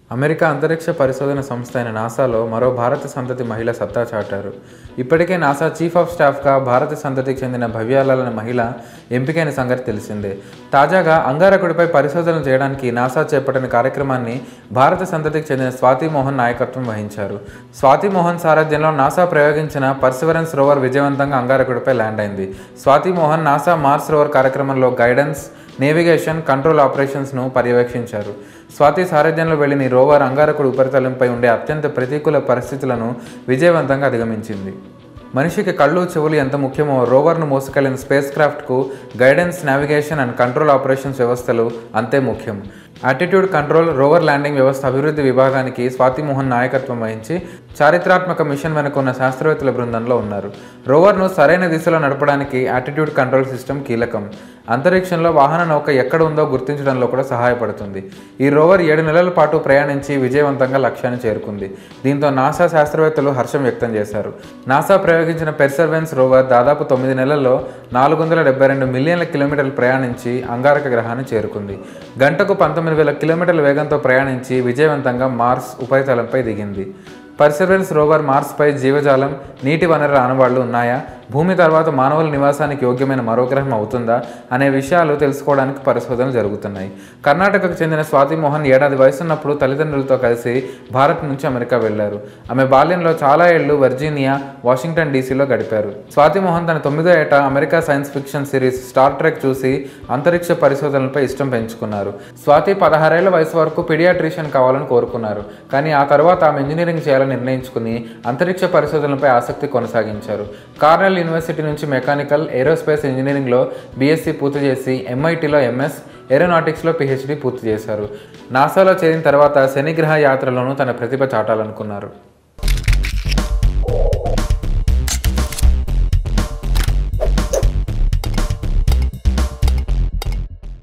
America అంతరిక్ష పరిశోధన సంస్థ అయిన నాసాలో మరో భారత సంతతి మహిళ సత్తా చాటారు ఇప్పటికే నాసా చీఫ్ ఆఫ్ స్టాఫ్గా భారత సంతతికి చెందిన భవ్యాల మహిళ ఎంపికైన సంగతి తెలిసిందే తాజాగా అంగారకుడిపై పరిశోధనలు చేయడానికి నాసా చేపట్టిన కార్యక్రమాన్ని భారత సంతతికి చెందిన స్వాతి మోహన్ నాయకత్వం వహించారు స్వాతి మోహన్ సారథ్యంలో నాసా ప్రయోగించిన పర్సివరెన్స్ రోవర్ విజయవంతంగా అంగారకుడిపై ల్యాండ్ అయింది Swati Mohan NASA Mars rover కార్యక్రమంలో గైడెన్స్ నేవిగేషన్ కంట్రోల్ ఆపరేషన్స్ను పర్యవేక్షించారు స్వాతి సారథ్యంలో వెళ్లిన ఈ రోవర్ అంగారకుడు ఉపరితలంపై ఉండే అత్యంత ప్రతికూల పరిస్థితులను విజయవంతంగా అధిగమించింది మనిషికి కళ్ళు చెవులు ఎంత ముఖ్యమో రోవర్ను మోసుకెళ్లిన స్పేస్ క్రాఫ్ట్కు guidance navigation and control operations వ్యవస్థలు అంతే ముఖ్యం యాటిట్యూడ్ కంట్రోల్ రోవర్ ల్యాండింగ్ వ్యవస్థ అభివృద్ధి విభాగానికి స్వాతి మోహన్ నాయకత్వం వహించి చారిత్రాత్మక మిషన్ వెనుక ఉన్న శాస్త్రవేత్తల బృందంలో ఉన్నారు రోవర్ను సరైన దిశలో నడపడానికి యాటిట్యూడ్ కంట్రోల్ సిస్టమ్ కీలకం అంతరిక్షంలో వాహన నౌక ఎక్కడ ఉందో గుర్తించడంలో కూడా సహాయపడుతుంది ఈ రోవర్ ఏడు నెలల పాటు ప్రయాణించి విజయవంతంగా లక్ష్యాన్ని చేరుకుంది దీంతో నాసా శాస్త్రవేత్తలు హర్షం వ్యక్తం చేశారు నాసా ప్రయోగించిన పెర్సర్వెన్స్ రోవర్ దాదాపు తొమ్మిది నెలల్లో నాలుగు వందల డెబ్బై రెండు మిలియన్ల కిలోమీటర్లు ప్రయాణించి అంగారక గ్రహాన్ని చేరుకుంది గంటకు పంతొమ్మిది వేల కిలోమీటర్ల వేగంతో ప్రయాణించి విజయవంతంగా మార్స్ ఉపరితలంపై దిగింది పర్సెవెన్స్ రోవర్ మార్స్పై జీవజాలం నీటి వనరుల ఆనవాళ్లు ఉన్నాయా భూమి తర్వాత మానవుల నివాసానికి యోగ్యమైన మరో గ్రహం అవుతుందా అనే విషయాలు తెలుసుకోవడానికి పరిశోధనలు జరుగుతున్నాయి కర్ణాటకకు చెందిన స్వాతి మోహన్ ఏడాది వయసున్నప్పుడు తల్లిదండ్రులతో కలిసి భారత్ నుంచి అమెరికా వెళ్లారు ఆమె బాల్యంలో చాలా ఏళ్లు వర్జీనియా వాషింగ్టన్ డీసీలో గడిపారు స్వాతి మోహన్ తన తొమ్మిదో ఏట America science fiction series Star Trek చూసి అంతరిక్ష పరిశోధనలపై ఇష్టం పెంచుకున్నారు స్వాతి పదహారేళ్ల వయసు వరకు పిడియాట్రిషియన్ కావాలని కోరుకున్నారు కానీ ఆ తర్వాత ఆమె ఇంజనీరింగ్ చేయాలని నిర్ణయించుకుని అంతరిక్ష పరిశోధనలపై ఆసక్తి కొనసాగించారు కార్నెల్ యూనివర్సిటీ నుంచి మెకానికల్ ఏరోస్పేస్ ఇంజనీరింగ్లో బీఎస్సీ పూర్తి చేసి ఎంఐటీలో ఎంఎస్ ఏరోనాటిక్స్లో పిహెచ్డి పూర్తి చేశారు నాసాలో చేరిన తర్వాత శనిగ్రహ యాత్రలోనూ తన ప్రతిభ చాటాలనుకున్నారు